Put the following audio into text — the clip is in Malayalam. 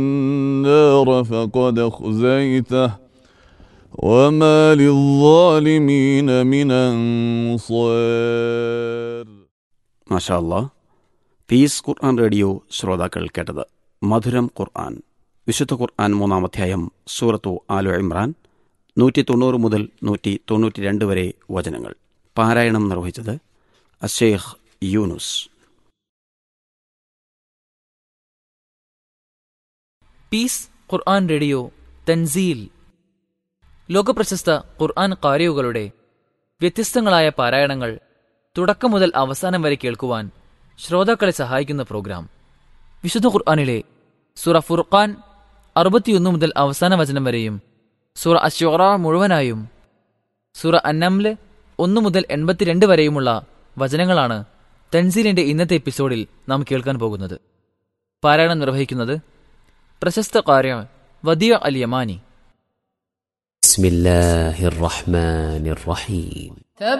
النار فقد أخزيته وما للظالمين من أنصار മാഷാ അല്ലാ പീസ് ഖുർആൻ റേഡിയോ ശ്രോതാക്കൾ കേട്ടത് മധുരം ഖുർആൻ വിശുദ്ധ ഖുർആൻ മൂന്നാം അധ്യായം സൂറത്തു ആലു ഇമ്രാൻ നൂറ്റി തൊണ്ണൂറ് മുതൽ നൂറ്റി തൊണ്ണൂറ്റി രണ്ട് വരെ വചനങ്ങൾ പാരായണം നിർവഹിച്ചത് അഷേഖ് യൂനുസ് പീസ് ഖുർആൻ റേഡിയോ തൻസീൽ ലോകപ്രശസ്ത ഖുർആൻ കാരിയുകളുടെ വ്യത്യസ്തങ്ങളായ പാരായണങ്ങൾ തുടക്കം മുതൽ അവസാനം വരെ കേൾക്കുവാൻ ശ്രോതാക്കളെ സഹായിക്കുന്ന പ്രോഗ്രാം വിശുദ്ധ ഖുർആനിലെ സുറ ഫുർഖാൻ അറുപത്തിയൊന്ന് മുതൽ അവസാന വചനം വരെയും സുറ അശ്വറ മുഴുവനായും സുറ അന്നംല് ഒന്ന് മുതൽ എൺപത്തിരണ്ട് വരെയുമുള്ള വചനങ്ങളാണ് തൻസീലിന്റെ ഇന്നത്തെ എപ്പിസോഡിൽ നാം കേൾക്കാൻ പോകുന്നത് പാരായണം നിർവഹിക്കുന്നത് പ്രശസ്ത കാര്യ വദിയ അൽ യമാനി بسم الله الرحمن الرحيم